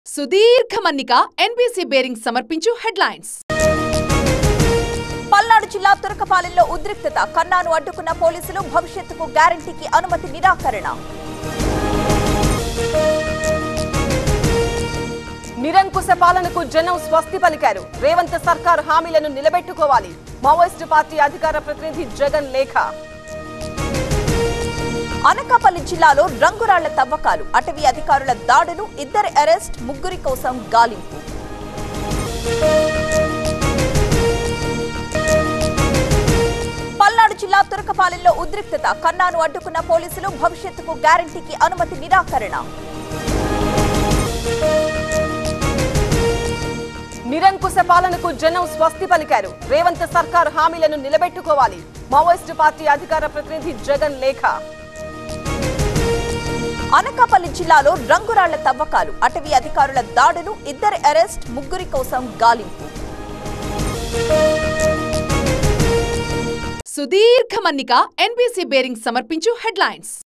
సుదీర్ఘ మన్నిక NBC bearing సమర్పించు హెడ్లైన్స్ పల్నాడు జిల్లా తురకపాలెంలో ఉద్రిక్తత కన్నాను అడ్డుకున్న పోలీసులు భవిష్యత్తుకు గ్యారంటీకి అనుమతి నిరాకరణ నిరంకుశ పాలనకు జనం స్వస్తి పలికారు రేవంత్ సర్కార్ హామీలను నిలబెట్టుకోవాలి మావోయిస్టు పార్టీ అధికార ప్రతినిధి జగన్ లేఖ అనకాపల్లి జిల్లాలో రంగురాళ్ల తవ్వకాలు అటవీ అధికారుల దాడులు ఇద్దరి అరెస్ట్ ముగ్గురి కోసం గాలింపు పల్నాడు జిల్లా తురకపాలెంలో ఉద్రిక్తత కన్నాను అడ్డుకున్న పోలీసులు భవిష్యత్తుకు గ్యారంటీకి అనుమతి నిరాకరణ నిరంకుశ పాలనకు జనం స్వస్తి పలికారు రేవంత్ సర్కార్ హామీలను నిలబెట్టుకోవాలి మావోయిస్టు పార్టీ అధికార ప్రతినిధి జగన్ లేఖ అనకాపల్లి జిల్లాలో రంగురాళ్ల తవ్వకాలు అటవీ అధికారుల దాడులు ఇద్దరి అరెస్ట్ ముగ్గురి కోసం గాలింపు సుదీర్ఘ మన్నిక ఎన్బీసీ బేరింగ్ సమర్పించు హెడ్లైన్స్